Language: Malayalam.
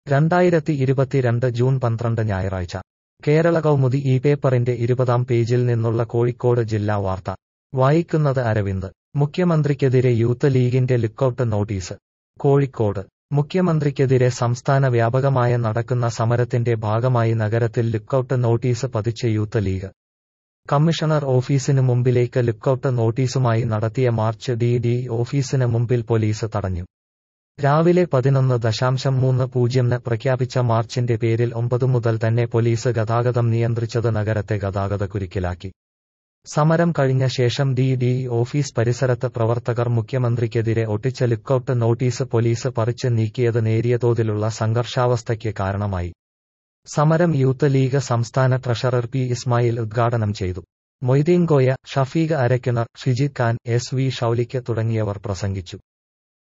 രണ്ടായിരത്തി ഇരുപത്തിരണ്ട് ജൂൺ പന്ത്രണ്ട് ഞായറാഴ്ച കേരള കൗമുദി ഈ പേപ്പറിന്റെ ഇരുപതാം പേജിൽ നിന്നുള്ള കോഴിക്കോട് ജില്ലാ വാർത്ത വായിക്കുന്നത് അരവിന്ദ് മുഖ്യമന്ത്രിക്കെതിരെ യൂത്ത് ലീഗിന്റെ ലുക്കൌട്ട് നോട്ടീസ് കോഴിക്കോട് മുഖ്യമന്ത്രിക്കെതിരെ സംസ്ഥാന വ്യാപകമായ നടക്കുന്ന സമരത്തിന്റെ ഭാഗമായി നഗരത്തിൽ ലുക്കൌട്ട് നോട്ടീസ് പതിച്ച യൂത്ത് ലീഗ് കമ്മീഷണർ ഓഫീസിനു മുമ്പിലേക്ക് ലുക്കൌട്ട് നോട്ടീസുമായി നടത്തിയ മാർച്ച് ഡി ഡി ഓഫീസിന് മുമ്പിൽ പോലീസ് തടഞ്ഞു രാവിലെ പതിനൊന്ന് ദശാംശം മൂന്ന് പൂജ്യംന് പ്രഖ്യാപിച്ച മാർച്ചിന്റെ പേരിൽ ഒമ്പതു മുതൽ തന്നെ പോലീസ് ഗതാഗതം നിയന്ത്രിച്ചത് നഗരത്തെ ഗതാഗതക്കുരുക്കിലാക്കി സമരം കഴിഞ്ഞ ശേഷം ഡി ഡി ഓഫീസ് പരിസരത്ത് പ്രവർത്തകർ മുഖ്യമന്ത്രിക്കെതിരെ ഒട്ടിച്ച ലുക്കൌട്ട് നോട്ടീസ് പോലീസ് പറിച്ച് നീക്കിയത് നേരിയ തോതിലുള്ള സംഘർഷാവസ്ഥയ്ക്ക് കാരണമായി സമരം യൂത്ത് ലീഗ് സംസ്ഥാന ട്രഷറർ പി ഇസ്മായിൽ ഉദ്ഘാടനം ചെയ്തു മൊയ്തീൻ കോയ ഷഫീഖ് അരക്കിണർ ഷിജിത് ഖാൻ എസ് വി ഷൌലിക്ക് തുടങ്ങിയവർ പ്രസംഗിച്ചു